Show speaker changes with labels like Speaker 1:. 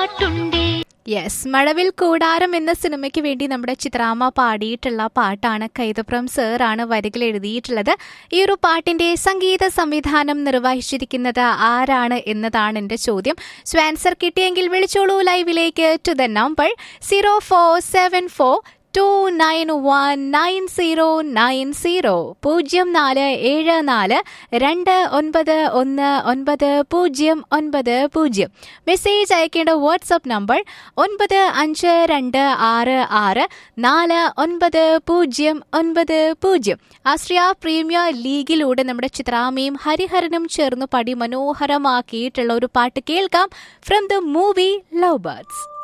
Speaker 1: പാട്ടുണ്ടേ
Speaker 2: yes മഴവിൽ കൂടാരം എന്ന സിനിമയ്ക്ക് വേണ്ടി നമ്മുടെ ചിത്രാമ്മ പാടിയിട്ടുള്ള പാട്ടാണ് കൈതപ്രം സർ ആണ് വരികൾ എഴുതിയിട്ടുള്ളത് ഈ ഒരു പാട്ടിന്റെ സംഗീത സംവിധാനം നിർവഹിച്ചിരിക്കുന്നത് ആരാണ് എന്നതാണ് എന്റെ ചോദ്യം സോ ആൻസർ കിട്ടിയെങ്കിൽ വിളിച്ചോളൂ ലൈവിലേക്ക് to the number zero four seven four two nine one nine zero nine zero പൂജ്യം നാല് ഏഴ് നാല് രണ്ട് ഒൻപത് ഒന്ന് ഒൻപത് പൂജ്യം ഒൻപത് പൂജ്യം മെസ്സേജ് അയക്കേണ്ട വാട്സപ്പ് നമ്പർ ഒൻപത് അഞ്ച് രണ്ട് ആറ് ആറ് നാല് ഒൻപത് പൂജ്യം ഒൻപത് പൂജ്യം ആശ്രിയ പ്രീമിയർ ലീഗിലൂടെ നമ്മുടെ ചിത്രാമയും ഹരിഹരനും ചേർന്ന് പടി മനോഹരമാക്കിയിട്ടുള്ള ഒരു പാട്ട് കേൾക്കാം from the movie love birds